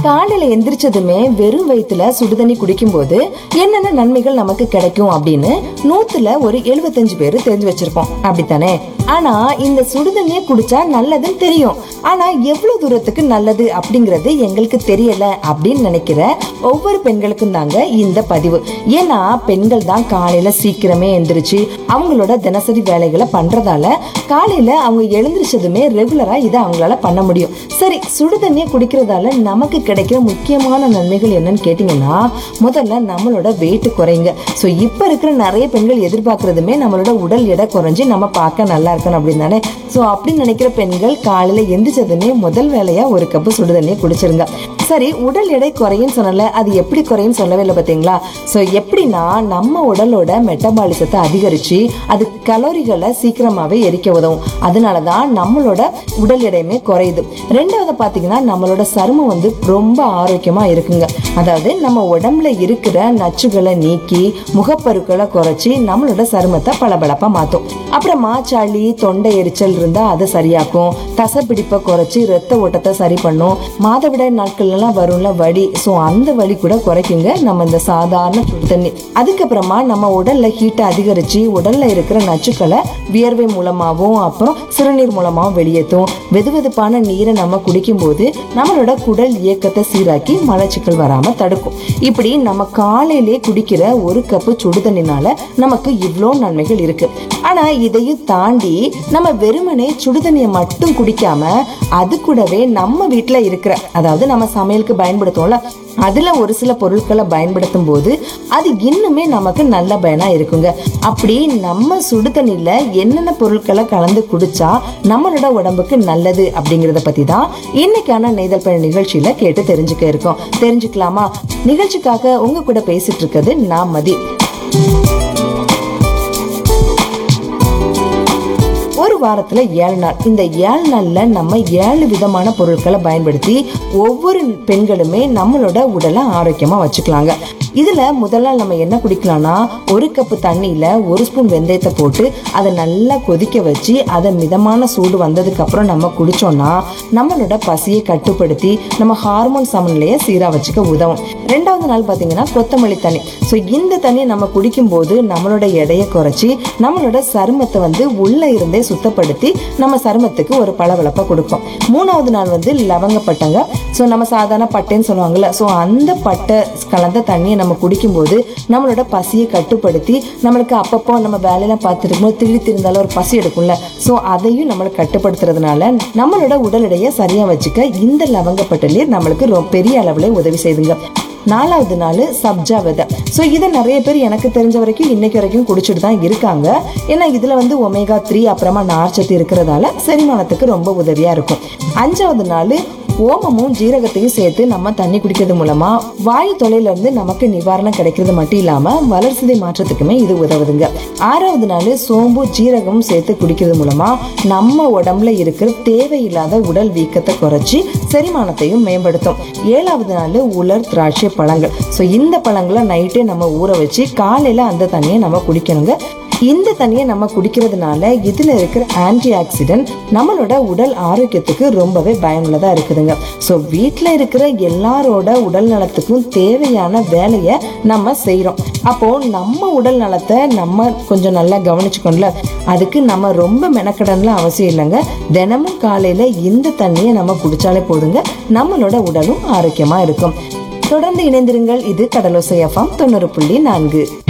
காலையில எந்திரிச்சதுமே வெறும் வயிற்றுல சுடுதண்ணி குடிக்கும்போது என்னென்ன நன்மைகள் நமக்கு கிடைக்கும் அப்படின்னு நூத்துல ஒரு எழுபத்தஞ்சு பேர் தெரிஞ்சு வச்சிருப்போம் அப்படித்தானே ஆனா இந்த சுடுதண்ணியை குடிச்சா நல்லதுன்னு தெரியும் ஆனா எவ்வளவு தூரத்துக்கு நல்லது அப்படிங்கறது எங்களுக்கு தெரியல அப்படின்னு நினைக்கிற ஒவ்வொரு பெண்களுக்கும் தாங்க இந்த பதிவு ஏன்னா பெண்கள் தான் காலையில சீக்கிரமே எந்திரிச்சு அவங்களோட தினசரி வேலைகளை பண்றதால காலையில அவங்க எழுந்திரிச்சதுமே ரெகுலரா இதை அவங்களால பண்ண முடியும் சரி சுடுதண்ணியை குடிக்கிறதால நமக்கு கிடைக்கிற முக்கியமான நன்மைகள் என்னன்னு கேட்டீங்கன்னா முதல்ல நம்மளோட வெயிட் குறைங்க ஸோ இப்போ இருக்கிற நிறைய பெண்கள் எதிர்பார்க்கறதுமே நம்மளோட உடல் எடை குறைஞ்சு நம்ம பார்க்க நல்லா இருக்கணும் அப்படின்னு தானே ஸோ அப்படின்னு நினைக்கிற பெண்கள் காலையில எந்திரிச்சதுமே முதல் வேலையா ஒரு கப்பு சுடுதண்ணியை குடிச்சிருங்க சரி உடல் எடை குறையும் சொன்னல அது எப்படி குறையும் சொல்லவே இல்லை பார்த்தீங்களா ஸோ எப்படின்னா நம்ம உடலோட மெட்டபாலிசத்தை அதிகரிச்சு அது கலோரிகளை சீக்கிரமாவே எரிக்க உதவும் அதனால தான் நம்மளோட உடல் எடையுமே குறையுது ரெண்டாவது பார்த்தீங்கன்னா நம்மளோட சருமம் வந்து ரொம்ப ஆரோக்கியமா இருக்குங்க அதாவது நம்ம உடம்புல இருக்கிற நச்சுகளை நீக்கி முகப்பருக்களை குறைச்சி நம்மளோட சருமத்தை பளபளப்பா மாத்தும் அப்புறமா சளி தொண்டை எரிச்சல் இருந்தா அதை சரியாக்கும் தசைப்பிடிப்பை குறைச்சி ரத்த ஓட்டத்தை சரி பண்ணும் மாதவிடாய் நாட்கள் எல்லாம் வரும்ல வலி ஸோ அந்த வலி கூட குறைக்குங்க நம்ம இந்த சாதாரண சுடு தண்ணி அதுக்கப்புறமா நம்ம உடல்ல ஹீட்டை அதிகரிச்சு உடல்ல இருக்கிற நச்சுக்களை வியர்வை மூலமாகவும் அப்புறம் சிறுநீர் மூலமாகவும் வெளியேற்றும் வெதுவெதுப்பான நீரை நம்ம குடிக்கும்போது நம்மளோட குடல் இயக்கத்தை சீராக்கி மலச்சிக்கல் வராம தடுக்கும் இப்படி நம்ம காலையிலே குடிக்கிற ஒரு கப்பு சுடு தண்ணினால நமக்கு இவ்வளோ நன்மைகள் இருக்கு ஆனா இதையும் தாண்டி நம்ம வெறுமனே சுடு தண்ணியை மட்டும் குடிக்காம அது கூடவே நம்ம வீட்ல இருக்கிற அதாவது நம்ம சமையலுக்கு பயன்படுத்துவோம்ல அதுல ஒரு சில பொருட்களை பயன்படுத்தும் போது அது இன்னுமே நமக்கு நல்ல பயனா இருக்குங்க அப்படி நம்ம சுடு தண்ணியில என்னென்ன பொருட்களை கலந்து குடிச்சா நம்மளோட உடம்புக்கு நல்லது அப்படிங்கறத பத்தி தான் இன்னைக்கான நெய்தல் பயண நிகழ்ச்சியில கேட்டு தெரிஞ்சுக்க இருக்கோம் தெரிஞ்சுக்கலாமா நிகழ்ச்சிக்காக உங்க கூட பேசிட்டு இருக்கிறது நான் மதி ஒரு வாரத்துல ஏழு நாள் இந்த ஏழு நாள்ல நம்ம ஏழு விதமான பொருட்களை பயன்படுத்தி ஒவ்வொரு பெண்களுமே நம்மளோட உடலை ஆரோக்கியமா வச்சுக்கலாங்க இதுல முதல் நாள் நம்ம என்ன குடிக்கலாம்னா ஒரு கப்பு தண்ணியில ஒரு ஸ்பூன் வெந்தயத்தை போட்டு அதை நல்லா கொதிக்க வச்சு அதை மிதமான சூடு வந்ததுக்கு அப்புறம் நம்ம குடிச்சோம்னா நம்மளோட பசியை கட்டுப்படுத்தி நம்ம ஹார்மோன் சமநிலையை சீரா வச்சுக்க உதவும் ரெண்டாவது நாள் பாத்தீங்கன்னா கொத்தமல்லி தண்ணி ஸோ இந்த தண்ணியை நம்ம குடிக்கும்போது நம்மளோட எடையை குறைச்சி நம்மளோட சருமத்தை வந்து உள்ள இருந்தே சுத்தப்படுத்தி நம்ம சருமத்துக்கு ஒரு பளபளப்பை கொடுக்கும் மூணாவது நாள் வந்து லவங்கப்பட்டங்க ஸோ நம்ம சாதாரண பட்டைன்னு சொல்லுவாங்கல்ல ஸோ அந்த பட்டை கலந்த தண்ணியை நம்ம குடிக்கும்போது நம்மளோட பசியை கட்டுப்படுத்தி நம்மளுக்கு அப்பப்போ நம்ம வேலையெல்லாம் பார்த்துட்டு இருக்கும்போது திடீர் திருந்தாலும் ஒரு பசி எடுக்கும்ல ஸோ அதையும் நம்மளுக்கு கட்டுப்படுத்துறதுனால நம்மளோட உடல் எடையை சரியா வச்சுக்க இந்த லவங்கப்பட்ட நீர் நம்மளுக்கு ரொம்ப பெரிய அளவில் உதவி செய்துங்க நாலாவது நாள் சப்ஜா விதை ஸோ இதை நிறைய பேர் எனக்கு தெரிஞ்ச வரைக்கும் இன்னைக்கு வரைக்கும் குடிச்சிட்டு தான் இருக்காங்க ஏன்னா இதில் வந்து ஒமேகா த்ரீ அப்புறமா நார்ச்சத்து இருக்கிறதால செரிமானத்துக்கு ரொம்ப உதவியாக இருக்கும் அஞ்சாவது நாள் ஓமமும் ஜீரகத்தையும் சேர்த்து நம்ம தண்ணி குடிக்கிறது மூலமா வாயு தொலைல இருந்து நமக்கு நிவாரணம் கிடைக்கிறது மட்டும் இல்லாம வளர்சிதை மாற்றத்துக்குமே இது உதவுதுங்க ஆறாவது நாள் சோம்பு ஜீரகமும் சேர்த்து குடிக்கிறது மூலமா நம்ம உடம்புல இருக்கிற தேவையில்லாத உடல் வீக்கத்தை குறைச்சி செரிமானத்தையும் மேம்படுத்தும் ஏழாவது நாள் உலர் திராட்சை பழங்கள் ஸோ இந்த பழங்களை நைட்டே நம்ம ஊற வச்சு காலையில அந்த தண்ணியை நம்ம குடிக்கணுங்க இந்த தண்ணியை நம்ம குடிக்கிறதுனால இதுல இருக்கிற ஆன்டி ஆக்சிடென்ட் நம்மளோட உடல் ஆரோக்கியத்துக்கு ரொம்பவே பயனுள்ளதா இருக்குதுங்க ஸோ வீட்டில் இருக்கிற எல்லாரோட உடல் நலத்துக்கும் தேவையான வேலையை நம்ம செய்கிறோம் அப்போ நம்ம உடல் நலத்தை நம்ம கொஞ்சம் நல்லா கவனிச்சுக்கணும்ல அதுக்கு நம்ம ரொம்ப மெனக்கடன்லாம் அவசியம் இல்லைங்க தினமும் காலையில இந்த தண்ணியை நம்ம குடிச்சாலே போதுங்க நம்மளோட உடலும் ஆரோக்கியமா இருக்கும் தொடர்ந்து இணைந்திருங்கள் இது கடலோசை எஃப்எம் தொண்ணூறு புள்ளி நான்கு